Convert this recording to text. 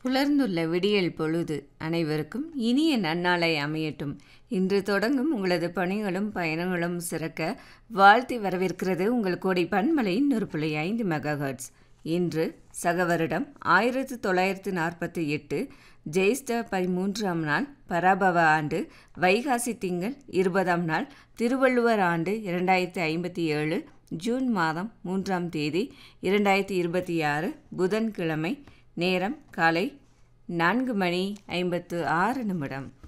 புலர்ந்துள்ள விடியல் பொழுது அனைவருக்கும் இனிய நன்னாளை அமையட்டும் இன்று தொடங்கும் உங்களது பணிகளும் பயணங்களும் சிறக்க வாழ்த்தி வரவேற்கிறது உங்கள் கோடி பன்மலை நூறு ஐந்து மெகாஹர்ட்ஸ் இன்று சக வருடம் ஆயிரத்து தொள்ளாயிரத்து நாற்பத்தி எட்டு ஜெயிஸ்ட பதிமூன்றாம் நாள் பராபவ ஆண்டு வைகாசி திங்கள் இருபதாம் நாள் திருவள்ளுவர் ஆண்டு இரண்டாயிரத்தி ஐம்பத்தி ஏழு ஜூன் மாதம் மூன்றாம் தேதி இரண்டாயிரத்தி இருபத்தி ஆறு புதன்கிழமை நேரம் காலை நான்கு மணி ஐம்பத்து ஆறு நிமிடம்